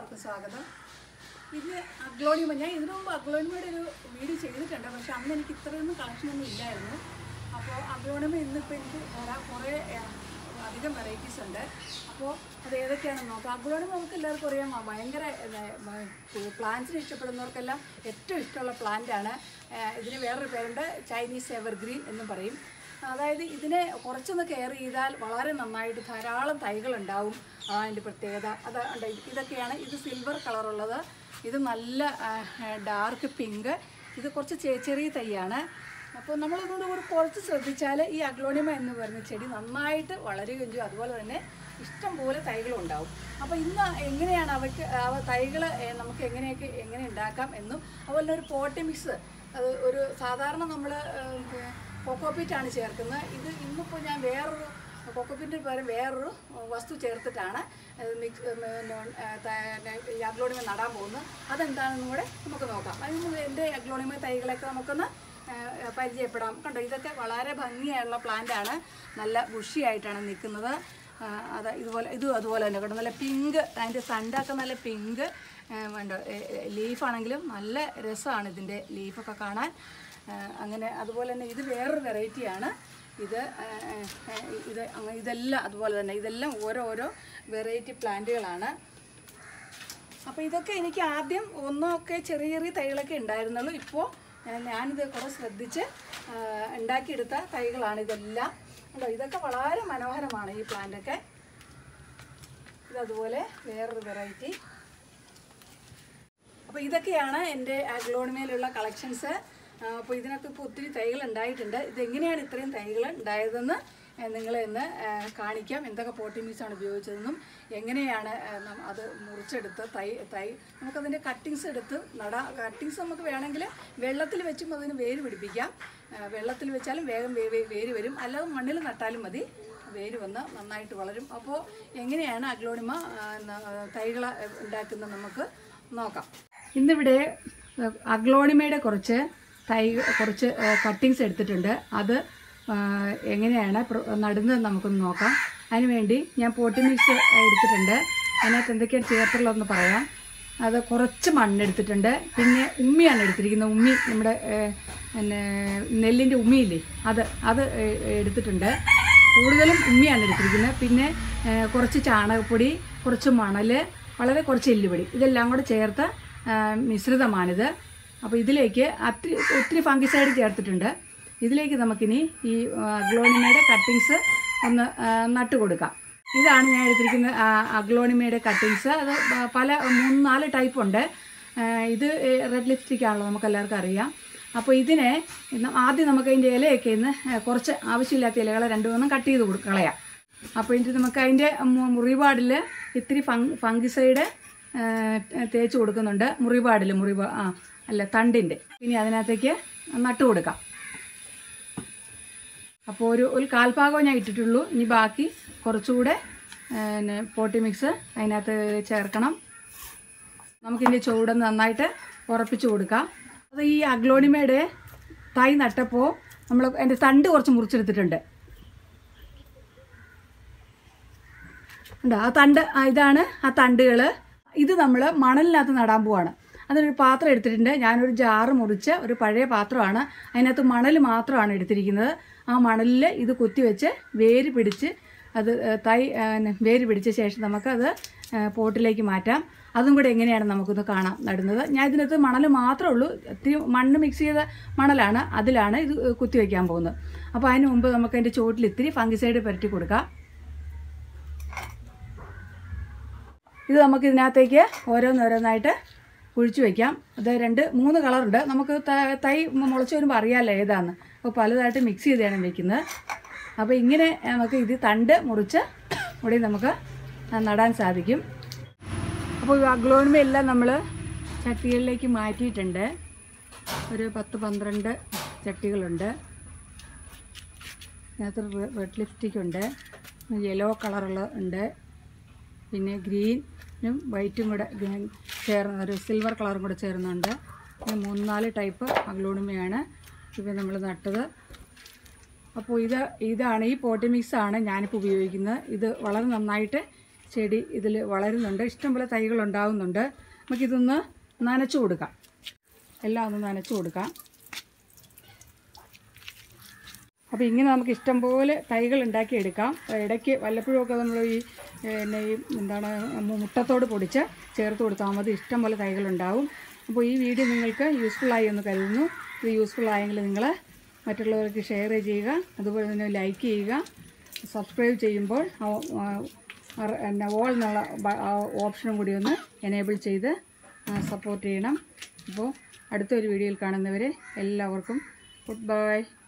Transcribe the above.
എല്ലാവർക്കും സ്വാഗതം ഇത് അഗ്ലോണിമ ഞാൻ ഇതിനു മുമ്പ് അഗ്ലോണിമയുടെ ഒരു വീഡിയോ ചെയ്തിട്ടുണ്ട് പക്ഷെ അന്ന് എനിക്ക് ഇത്രയൊന്നും കളക്ഷനൊന്നും ഇല്ലായിരുന്നു അപ്പോൾ അഗ്ലോണിമ ഇന്നിപ്പോൾ എനിക്ക് വരാൻ കുറേ ഏഹ്, അധികം വെറൈറ്റീസ് ഉണ്ട് അപ്പോൾ അത് ഏതൊക്കെയാണെന്ന് നോക്കാം അഗ്ലോണിമ നമുക്ക് എല്ലാവർക്കും അറിയാം ആ, ഭയങ്കര പ്ലാന്റ്സിനെ ഇഷ്ടപ്പെടുന്നവർക്കെല്ലാം ഏറ്റവും ഇഷ്ടമുള്ള പ്ലാന്റാണ് ഇതിന് വേറൊരു പേരുണ്ട് ചൈനീസ് എവർഗ്രീൻ എന്നും പറയും അതായത് ഇതിനെ കുറച്ചൊന്ന് കെയർ ചെയ്താൽ വളരെ നന്നായിട്ട് ധാരാളം തൈകൾ ഉണ്ടാവും അതാണ് അതിൻ്റെ പ്രത്യേകത അത് ഉണ്ട്. ഇതൊക്കെയാണ് ഇത് സിൽവർ കളറുള്ളത് ഇത് നല്ല ഡാർക്ക് പിങ്ക് ഇത് കുറച്ച് ചെ- ചെറിയ തൈയാണ് അപ്പോൾ നമ്മളതുകൊണ്ട് കൂടി കുറച്ച് ശ്രദ്ധിച്ചാൽ ഈ അഗ്ലോണിമ എന്ന് പറയുന്ന ചെടി നന്നായിട്ട് വളരുകയും ചെയ്യും അതുപോലെ തന്നെ ഇഷ്ടം പോലെ തൈകളും ഉണ്ടാവും അപ്പോൾ ഇന്ന് എങ്ങനെയാണ് അവയ്ക്ക് അവ തൈകൾ നമുക്ക് എങ്ങനെയൊക്കെ എങ്ങനെ ഉണ്ടാക്കാം എന്നും അതുപോലെ തന്നെ ഒരു പോട്ടി മിക്സ് അത് ഒരു സാധാരണ നമ്മൾ കൊക്കോപ്പീറ്റാണ് ചേർക്കുന്നത് ഇത് ഇന്നിപ്പോൾ ഞാൻ വേറൊരു കൊക്കോപ്പീറ്റിന് പകരം വേറൊരു വസ്തു ചേർത്തിട്ടാണ് ഇത് മിക്സ് ഈ അഗ്ലോണിമ നടാൻ പോകുന്നത് അതെന്താണെന്നും കൂടെ നമുക്ക് നോക്കാം അതിന് മുമ്പ് എൻ്റെ അഗ്ലോണിമ തൈകളൊക്കെ നമുക്കൊന്ന് ആ, പരിചയപ്പെടാം കണ്ടോ ഇതൊക്കെ വളരെ ഭംഗിയായുള്ള പ്ലാന്റ് ആണ് നല്ല ബുഷിയായിട്ടാണ് നിൽക്കുന്നത് ആ, അത് ഇതുപോലെ ഇതും അതുപോലെ തന്നെ കേട്ടോ നല്ല പിങ്ക് അതിൻ്റെ തണ്ടൊക്കെ നല്ല പിങ്ക് വേണ്ട ലീഫാണെങ്കിലും നല്ല രസമാണ് ഇതിൻ്റെ ലീഫൊക്കെ കാണാൻ ആ, അങ്ങനെ അതുപോലെ തന്നെ ഇത് വേറൊരു വെറൈറ്റിയാണ് ഇത് ആ, ആ, ഇത് അങ്ങ് ഇതെല്ലാം അതുപോലെ തന്നെ ഇതെല്ലാം ഓരോ ഓരോ വെറൈറ്റി പ്ലാന്റുകളാണ് അപ്പോൾ ഇതൊക്കെ എനിക്ക് ആദ്യം ഒന്നൊക്കെ ചെറിയ ചെറിയ തൈകളൊക്കെ ഉണ്ടായിരുന്നുള്ളൂ ഇപ്പോൾ ഞാനിത് കുറേ ശ്രദ്ധിച്ച് ആ, ഉണ്ടാക്കിയെടുത്ത തൈകളാണ് ഇതെല്ലാം കണ്ടോ ഇതൊക്കെ വളരെ മനോഹരമാണ് ഈ പ്ലാന്റൊക്കെ ഇതതുപോലെ വേറൊരു വെറൈറ്റി അപ്പോൾ ഇതൊക്കെയാണ് എൻ്റെ അഗ്ലോണിമയിലുള്ള കളക്ഷൻസ് അപ്പോൾ ഇതിനൊക്കെ ഇപ്പോൾ ഒത്തിരി തൈകൾ ഉണ്ടായിട്ടുണ്ട് ഇതെങ്ങനെയാണ് ഇത്രയും തൈകൾ ഉണ്ടായതെന്ന് നിങ്ങളെ ഇന്ന് ആ, കാണിക്കാം എന്തൊക്കെ പോട്ടി മിക്സാണ് ഉപയോഗിച്ചതെന്നും എങ്ങനെയാണ് ആ, നം- അത് മുറിച്ചെടുത്ത് തൈ തൈ നമുക്കതിൻ്റെ കട്ടിങ്സ് എടുത്ത് നടാം കട്ടിങ്സ് നമുക്ക് വേണമെങ്കിൽ വെള്ളത്തിൽ വെച്ചും അതിന് വേര് പിടിപ്പിക്കാം ആ, വെള്ളത്തിൽ വെച്ചാലും വേഗം വേ- വേ- വേര് വരും അല്ലാതെ മണ്ണിൽ നട്ടാലും മതി വേര് വന്ന് നന്നായിട്ട് വളരും അപ്പോൾ എങ്ങനെയാണ് അഗ്ലോണിമ തൈകൾ ഉണ്ടാക്കുന്നത് നമുക്ക് നോക്കാം ഇന്നിവിടെ ഏഹ്, അഗ്ലോണിമയുടെ കുറച്ച് തൈ കുറച്ച് കട്ടിങ്സ് എടുത്തിട്ടുണ്ട് അത് ആഹ്, എങ്ങനെയാണ് പ്ര- നടുന്നത് നമുക്കൊന്ന് നോക്കാം അതിനുവേണ്ടി ഞാൻ പോട്ടി മിക്സ് എടുത്തിട്ടുണ്ട് അതിനകത്ത് എന്തൊക്കെയാണ് ചേർത്തുള്ളതെന്ന് പറയാം അത് കുറച്ച് മണ്ണെടുത്തിട്ടുണ്ട് പിന്നെ ഉമ്മിയാണ് എടുത്തിരിക്കുന്നത് ഉമ്മി നമ്മുടെ ഏഹ്, പിന്നെ നെല്ലിൻ്റെ ഉമ്മിയില്ലേ അത് അത് ഏഹ്, എടുത്തിട്ടുണ്ട് കൂടുതലും ഉമ്മിയാണ് എടുത്തിരിക്കുന്നത് പിന്നെ ഏഹ്, കുറച്ച് ചാണകപ്പൊടി കുറച്ച് മണൽ വളരെ കുറച്ച് എല്ലുപൊടി ഇതെല്ലാം കൂടെ ചേർത്ത ഏഹ്, മിശ്രിതമാണിത് അപ്പോൾ ഇതിലേക്ക് അത്തി ഒത്തിരി ഫംഗിസൈഡ് ചേർത്തിട്ടുണ്ട് ഇതിലേക്ക് നമുക്കിനി ഈ അഗ്ലോണിമയുടെ കട്ടിങ്സ് ഒന്ന് ഏഹ്, നട്ട് കൊടുക്കാം ഇതാണ് ഞാൻ എടുത്തിരിക്കുന്ന ആ, അഗ്ലോണിമയുടെ കട്ടിങ്സ് അത് പ- പല മൂന്ന് നാല് ടൈപ്പ് ഉണ്ട് ഏഹ്, ഇത് റെഡ് ലിപ്സ്റ്റിക് ആണല്ലോ നമുക്ക് എല്ലാവർക്കും അറിയാം അപ്പോൾ ഇതിനെ ഇന്ന് ആദ്യം നമുക്ക് അതിൻ്റെ ഇലയൊക്കെ ഇന്ന് ഏഹ്, കുറച്ച് ആവശ്യമില്ലാത്ത ഇലകളെ രണ്ടു മൂന്നും കട്ട് ചെയ്ത് കൊടു കളയാം അപ്പോൾ ഇതിന് നമുക്ക് അതിൻ്റെ മു- മുറിപാടിൽ ഇത്തിരി ഫങ് ഫംഗിസൈഡ് തേച്ച് കൊടുക്കുന്നുണ്ട് മുറിപാടിൽ മുറിപാ ആ അല്ല തണ്ടിൻ്റെ ഇനി അതിനകത്തേക്ക് നട്ട് കൊടുക്കാം അപ്പോൾ ഒരു ഒരു കാൽഭാഗം ഞാൻ ഇട്ടിട്ടുള്ളൂ ഇനി ബാക്കി കുറച്ചുകൂടെ പിന്നെ പോട്ടി മിക്സ് അതിനകത്ത് ചേർക്കണം നമുക്കിതിൻ്റെ ചുവടൊന്ന് നന്നായിട്ട് ഉറപ്പിച്ച് കൊടുക്കാം അത് ഈ അഗ്ലോണിമയുടെ തൈ നട്ടപ്പോൾ നമ്മൾ അതിൻ്റെ തണ്ട് കുറച്ച് മുറിച്ചെടുത്തിട്ടുണ്ട് ഉണ്ട് ആ തണ്ട് ആ ഇതാണ് ആ തണ്ടുകൾ ഇത് നമ്മൾ മണലിനകത്ത് നടാൻ പോവാണ് അതിനൊരു പാത്രം എടുത്തിട്ടുണ്ട് ഞാനൊരു ജാറ് മുറിച്ച് ഒരു പഴയ പാത്രമാണ് അതിനകത്ത് മണൽ മാത്രമാണ് എടുത്തിരിക്കുന്നത് ആ മണലിൽ ഇത് കുത്തിവെച്ച് വേര് പിടിച്ച് അത് ഏഹ്, തൈ ഏഹ്, വേര് പിടിച്ച ശേഷം നമുക്കത് ഏഹ്, പോട്ടിലേക്ക് മാറ്റാം അതും കൂടെ എങ്ങനെയാണ് നമുക്കൊന്ന് കാണാം നടുന്നത് ഞാൻ ഇതിനകത്ത് മണൽ മാത്രമേ ഉള്ളൂ ഇത്തിരി മണ്ണ് മിക്സ് ചെയ്ത മണലാണ് അതിലാണ് ഇത് കുത്തിവെക്കാൻ പോകുന്നത് അപ്പോൾ അതിന് മുമ്പ് നമുക്ക് അതിൻ്റെ ചുവട്ടിൽ ഇത്തിരി ഫംഗിസൈഡ് പുരട്ടി കൊടുക്കാം ഇത് നമുക്ക് ഇതിനകത്തേക്ക് ഓരോന്നോരോന്നായിട്ട് കുഴിച്ചു വയ്ക്കാം അത് രണ്ട് മൂന്ന് കളറുണ്ട് നമുക്ക് ത- തൈ മുളച്ച് വരുമ്പോൾ അറിയാമല്ലോ ഏതാന്ന് അപ്പോൾ പലതായിട്ട് മിക്സ് ചെയ്താണ് വെക്കുന്നത് അപ്പോൾ ഇങ്ങനെ നമുക്ക് ഇത് തണ്ട് മുറിച്ച് ഇവിടെ നമുക്ക് നടാൻ സാധിക്കും അപ്പോൾ ഈ അഗ്ലോണിമ എല്ലാം നമ്മൾ ചട്ടികളിലേക്ക് മാറ്റിയിട്ടുണ്ട് ഒരു പത്ത് പന്ത്രണ്ട് ചട്ടികളുണ്ട് ഇതിനകത്ത് റെഡ് ലിപ്സ്റ്റിക് ഉണ്ട് യെല്ലോ കളറുള്ള ഉണ്ട് പിന്നെ ഗ്രീനും വൈറ്റും കൂടെ ഗ്രീൻ ചേർന്ന് ഒരു സിൽവർ കളറും കൂടെ ചേർന്നുണ്ട് പിന്നെ മൂന്ന് നാല് ടൈപ്പ് അഗ്ലോണിമയാണ് ഇപ്പോൾ നമ്മൾ നട്ടത് അപ്പോൾ ഇത് ഇതാണ് ഈ പോട്ടി മിക്സ് ആണ് ഞാനിപ്പോൾ ഉപയോഗിക്കുന്നത് ഇത് വളരെ നന്നായിട്ട് ചെടി ഇതിൽ വളരുന്നുണ്ട് ഇഷ്ടംപോലെ തൈകൾ ഉണ്ടാകുന്നുണ്ട് നമുക്കിതൊന്ന് നനച്ചു കൊടുക്കാം എല്ലാം ഒന്ന് നനച്ചു കൊടുക്കാം അപ്പോൾ ഇങ്ങനെ നമുക്ക് ഇഷ്ടംപോലെ തൈകൾ ഉണ്ടാക്കിയെടുക്കാം ഇടയ്ക്ക് വല്ലപ്പോഴും ഒക്കെ നമ്മൾ ഈ പിന്നെ ഈ എന്താണ് മു- മുട്ടത്തോട് പൊടിച്ച് ചേർത്ത് കൊടുത്താൽ മതി ഇഷ്ടംപോലെ തൈകളുണ്ടാവും അപ്പോൾ ഈ വീഡിയോ നിങ്ങൾക്ക് യൂസ്ഫുള്ളായി എന്ന് കരുതുന്നു ഇത് യൂസ്ഫുൾ ആയെങ്കിൽ നിങ്ങൾ മറ്റുള്ളവർക്ക് ഷെയർ ചെയ്യുക അതുപോലെ തന്നെ ലൈക്ക് ചെയ്യുക സബ്സ്ക്രൈബ് ചെയ്യുമ്പോൾ ആ- ആ- ആ- പിന്നെ ഓൾ എന്നുള്ള ബ- ആ ഓപ്ഷനും കൂടി ഒന്ന് എനേബിൾ ചെയ്ത് സപ്പോർട്ട് ചെയ്യണം അപ്പോൾ അടുത്തൊരു വീഡിയോയിൽ കാണുന്നവരെ എല്ലാവർക്കും ഗുഡ് ബൈ